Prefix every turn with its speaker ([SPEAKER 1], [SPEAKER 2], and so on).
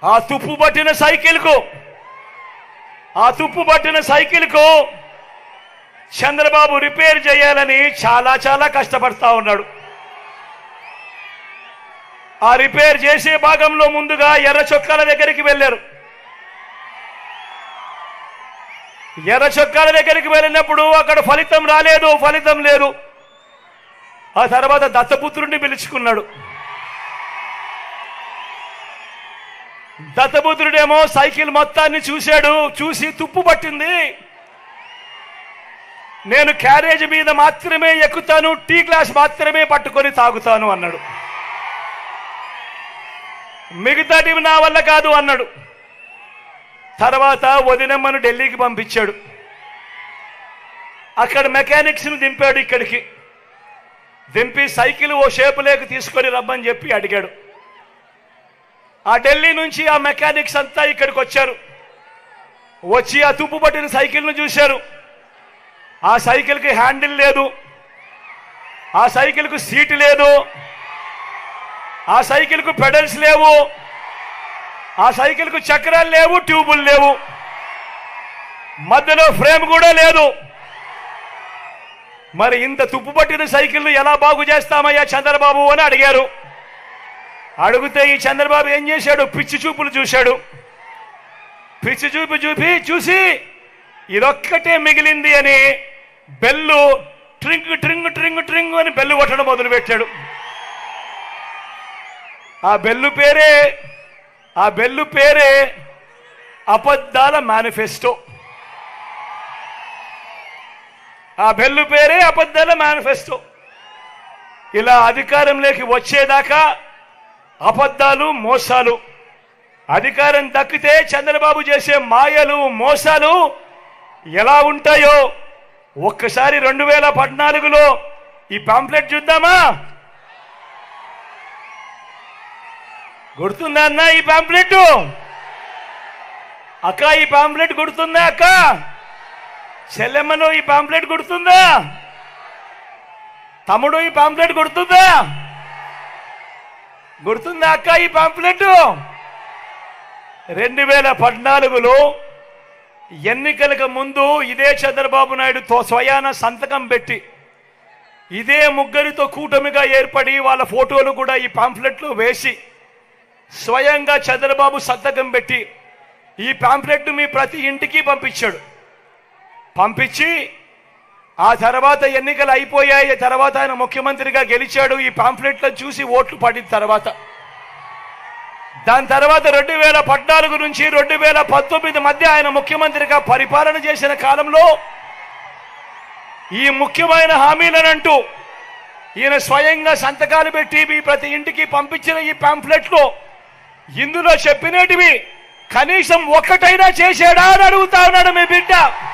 [SPEAKER 1] ఆ తుప్పు పట్టిన సైకిల్కు ఆ తుప్పు పట్టిన సైకిల్కు చంద్రబాబు రిపేర్ చేయాలని చాలా చాలా కష్టపడతా ఉన్నాడు ఆ రిపేర్ చేసే భాగంలో ముందుగా ఎర్ర చొక్కాల దగ్గరికి వెళ్ళారు ఎర్ర చొక్కాల దగ్గరికి వెళ్ళినప్పుడు అక్కడ ఫలితం రాలేదు ఫలితం లేదు ఆ తర్వాత దత్తపుత్రుడిని పిలుచుకున్నాడు దత్తపుత్రుడేమో సైకిల్ మొత్తాన్ని చూశాడు చూసి తుప్పు పట్టింది నేను క్యారేజ్ మీద మాత్రమే ఎక్కుతాను టీ గ్లాస్ మాత్రమే పట్టుకొని తాగుతాను అన్నాడు మిగతాటివి నా వల్ల కాదు అన్నాడు తర్వాత వదినమ్మను ఢిల్లీకి పంపించాడు అక్కడ మెకానిక్స్ ను దింపాడు ఇక్కడికి దింపి సైకిల్ ఓ షేపు లేక తీసుకొని రమ్మని చెప్పి అడిగాడు ఆ ఢిల్లీ నుంచి ఆ మెకానిక్స్ అంతా ఇక్కడికి వచ్చారు వచ్చి ఆ తుప్పు పట్టిన సైకిల్ను చూశారు ఆ సైకిల్కి హ్యాండిల్ లేదు ఆ సైకిల్కు సీట్ లేదు ఆ సైకిల్కు పెడల్స్ లేవు ఆ సైకిల్కు చక్రాలు లేవు ట్యూబులు లేవు మధ్యలో ఫ్రేమ్ కూడా లేదు మరి ఇంత తుప్పు పట్టిన సైకిల్ ఎలా బాగు చేస్తామయ్యా చంద్రబాబు అని అడిగారు అడిగితే ఈ చంద్రబాబు ఏం చేశాడు పిచ్చి చూపులు చూశాడు పిచ్చి చూపు చూపి చూసి ఇదొక్కటే మిగిలింది అని బెల్లు ట్రింగ్ ట్రింగ్ ట్రింగ్ ట్రింగ్ అని బెల్లు కొట్టడం మొదలుపెట్టాడు ఆ బెల్లు పేరే ఆ బెల్లు పేరే అబద్ధాల మేనిఫెస్టో ఆ బెల్లు పేరే అబద్ధాల మేనిఫెస్టో ఇలా అధికారంలోకి వచ్చేదాకా అబద్ధాలు మోసాలు అధికారం దక్కితే చంద్రబాబు చేసే మాయలు మోసాలు ఎలా ఉంటాయో ఒక్కసారి రెండు వేల పద్నాలుగులో ఈ పాంప్లెట్ చూద్దామా గుర్తుందా అన్న ఈ పాంప్లెట్ అక్క ఈ పాంప్లెట్ గుర్తుందా అక్క చెల్లెమ్మను ఈ పాంప్లెట్ గుర్తుందా తమ్ముడు ఈ పాంప్లెట్ గుర్తుందా గుర్తుందా అక్క ఈ పాంప్లెట్ రెండు వేల పద్నాలుగులో ఎన్నికలకు ముందు ఇదే చంద్రబాబు నాయుడుతో స్వయాన సంతకం పెట్టి ఇదే ముగ్గురితో కూటమిగా ఏర్పడి వాళ్ళ ఫోటోలు కూడా ఈ పాంఫ్లెట్లో వేసి స్వయంగా చంద్రబాబు సంతకం పెట్టి ఈ పాంఫ్లెట్ మీ ప్రతి ఇంటికి పంపించాడు పంపించి ఆ తర్వాత ఎన్నికలు అయిపోయాయి తర్వాత ఆయన ముఖ్యమంత్రిగా గెలిచాడు ఈ పాంఫ్లెట్లో చూసి ఓట్లు పడిన తర్వాత దాని తర్వాత రెండు వేల పద్నాలుగు నుంచి రెండు వేల పంతొమ్మిది మధ్య ఆయన ముఖ్యమంత్రిగా పరిపాలన చేసిన కాలంలో ఈ ముఖ్యమైన హామీలనంటూ ఈయన స్వయంగా సంతకాలు పెట్టి మీ ప్రతి ఇంటికి పంపించిన ఈ పాంఫ్లెట్లో ఇందులో చెప్పినటివి కనీసం ఒక్కటైనా చేశాడా అని అడుగుతా ఉన్నాడు మీ బిడ్డ